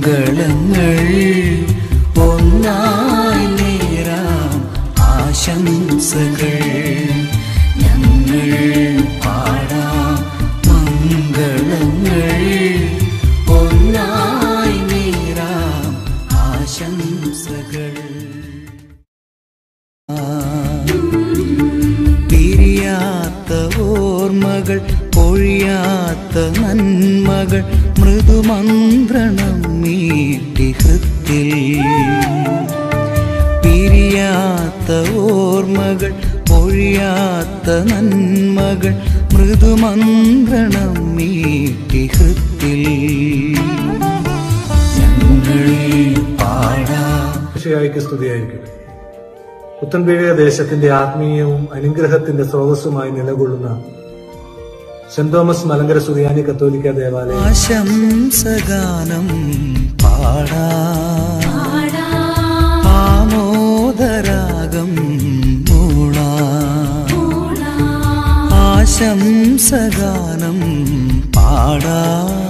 മംഗളങ്ങൾ ഒന്നായി നേരാം ആശംസകൾ ഞങ്ങൾ പാടാം മംഗളങ്ങൾ ഒന്നായി നേരാം ആശംസകൾ പിരിയാത്ത ഓർമ്മകൾ പൊഴിയാത്ത നന്മകൾ മൃദുമന്ത്രണം നീട്ടി ഹൃത്തിൽ പിരിയാത്ത ഓർമ്മകൾ പൊഴിയാത്ത നന്മകൾ മൃദുമന്ത്രണം നീട്ടി ഹൃത്തിൽ ഞങ്ങൾ പാടാം വിഷയായിക്ക് സ്തുതിയായിരിക്കട്ടെ പുത്തൻപീഴ ദേശത്തിന്റെ ആത്മീയവും അനുഗ്രഹത്തിന്റെ സ്രോതസ്സുമായി നിലകൊള്ളുന്ന സെന്റ് തോമസ് മലങ്കര സുറിയാനി കത്തോലിക്ക ദേവാലയം ആശംസഗാനം പാടാം ആമോദരാഗം മൂളാം ആശംസഗാനം പാടാം